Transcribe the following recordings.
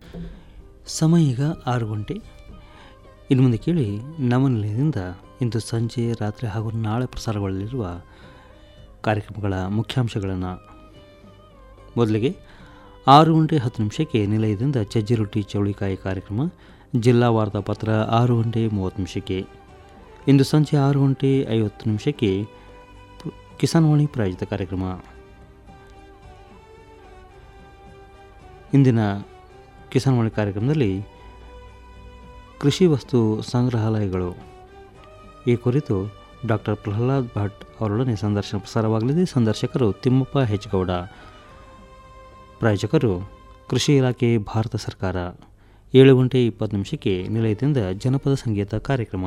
ಸಮಯ ಈಗ ಆರು ಗಂಟೆ ಇನ್ನು ಮುಂದೆ ಕೇಳಿ ನವನಿಲಯದಿಂದ ಇಂದು ಸಂಜೆ ರಾತ್ರಿ ಹಾಗೂ ನಾಳೆ ಪ್ರಸಾರಗೊಳ್ಳಲಿರುವ ಕಾರ್ಯಕ್ರಮಗಳ ಮುಖ್ಯಾಂಶಗಳನ್ನು ಮೊದಲಿಗೆ ಆರು ಗಂಟೆ ಹತ್ತು ನಿಮಿಷಕ್ಕೆ ನಿಲಯದಿಂದ ಚಜ್ಜಿ ರೊಟ್ಟಿ ಚೌಳಿಕಾಯಿ ಕಾರ್ಯಕ್ರಮ ಜಿಲ್ಲಾ ವಾರ್ತಾಪತ್ರ ಆರು ಗಂಟೆ ಮೂವತ್ತು ನಿಮಿಷಕ್ಕೆ ಇಂದು ಸಂಜೆ ಆರು ಗಂಟೆ ಐವತ್ತು ನಿಮಿಷಕ್ಕೆ ಪ್- ಕಿಸಾನ್ವಾಣಿ ಪ್ರಾಯೋಜಿತ ಕಾರ್ಯಕ್ರಮ ಇಂದಿನ ಕಿಸಾನ್ವಾಣಿ ಕಾರ್ಯಕ್ರಮದಲ್ಲಿ ಕೃಷಿ ವಸ್ತು ಸಂಗ್ರಹಾಲಯಗಳು ಈ ಕುರಿತು ಡಾಕ್ಟರ್ ಪ್ರಹ್ಲಾದ್ ಭಟ್ ಅವರೊಡನೆ ಸಂದರ್ಶನ ಪ್ರಸಾರವಾಗಲಿದೆ ಸಂದರ್ಶಕರು ತಿಮ್ಮಪ್ಪ ಹೆಚ್ಗೌಡ ಪ್ರಾಯೋಜಕರು ಕೃಷಿ ಇಲಾಖೆ ಭಾರತ ಸರ್ಕಾರ ಏಳು ಗಂಟೆ ಇಪ್ಪತ್ತು ನಿಮಿಷಕ್ಕೆ ನಿಲಯದಿಂದ ಜನಪದ ಸಂಗೀತ ಕಾರ್ಯಕ್ರಮ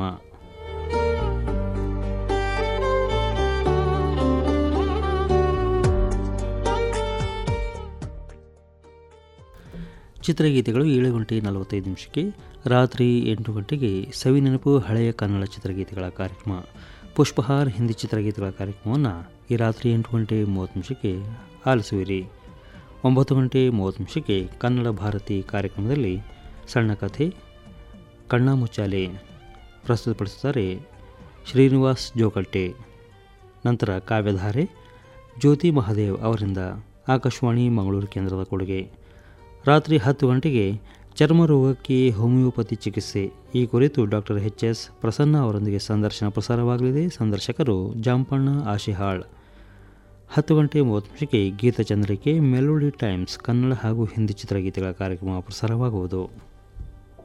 ಚಿತ್ರಗೀತೆಗಳು ಏಳು ಗಂಟೆ ನಲವತ್ತೈದು ನಿಮಿಷಕ್ಕೆ ರಾತ್ರಿ ಎಂಟು ಗಂಟೆಗೆ ಸವಿನೆನಪು ಹಳೆಯ ಕನ್ನಡ ಚಿತ್ರಗೀತೆಗಳ ಕಾರ್ಯಕ್ರಮ ಪುಷ್ಪಹಾರ್ ಹಿಂದಿ ಚಿತ್ರಗೀತೆಗಳ ಕಾರ್ಯಕ್ರಮವನ್ನು ಈ ರಾತ್ರಿ ಎಂಟು ಗಂಟೆ ಮೂವತ್ತು ನಿಮಿಷಕ್ಕೆ ಆಲಿಸುವಿರಿ ಒಂಬತ್ತು ಗಂಟೆ ಮೂವತ್ತು ನಿಮಿಷಕ್ಕೆ ಕನ್ನಡ ಭಾರತಿ ಕಾರ್ಯಕ್ರಮದಲ್ಲಿ ಸಣ್ಣ ಕಥೆ ಕಣ್ಣಾಮುಚ್ಚಾಲೆ ಪ್ರಸ್ತುತಪಡಿಸುತ್ತಾರೆ ಶ್ರೀನಿವಾಸ್ ಜೋಕಟ್ಟೆ ನಂತರ ಕಾವ್ಯಧಾರೆ ಜ್ಯೋತಿ ಮಹಾದೇವ್ ಅವರಿಂದ ಆಕಾಶವಾಣಿ ಮಂಗಳೂರು ಕೇಂದ್ರದ ಕೊಡುಗೆ ರಾತ್ರಿ ಹತ್ತು ಗಂಟೆಗೆ ಚರ್ಮ ರೋಗಕ್ಕೆ ಹೋಮಿಯೋಪತಿ ಚಿಕಿತ್ಸೆ ಈ ಕುರಿತು ಡಾಕ್ಟರ್ ಎಚ್ ಎಸ್ ಪ್ರಸನ್ನ ಅವರೊಂದಿಗೆ ಸಂದರ್ಶನ ಪ್ರಸಾರವಾಗಲಿದೆ ಸಂದರ್ಶಕರು ಜಾಂಪಣ್ಣ ಆಶಿಹಾಳ್ ಹತ್ತು ಗಂಟೆ ಮೂವತ್ತು ನಿಮಿಷಕ್ಕೆ ಗೀತಚಂದ್ರಿಕೆ ಮೆಲೋಡಿ ಟೈಮ್ಸ್ ಕನ್ನಡ ಹಾಗೂ ಹಿಂದಿ ಚಿತ್ರಗೀತೆಗಳ ಕಾರ್ಯಕ್ರಮ ಪ್ರಸಾರವಾಗುವುದು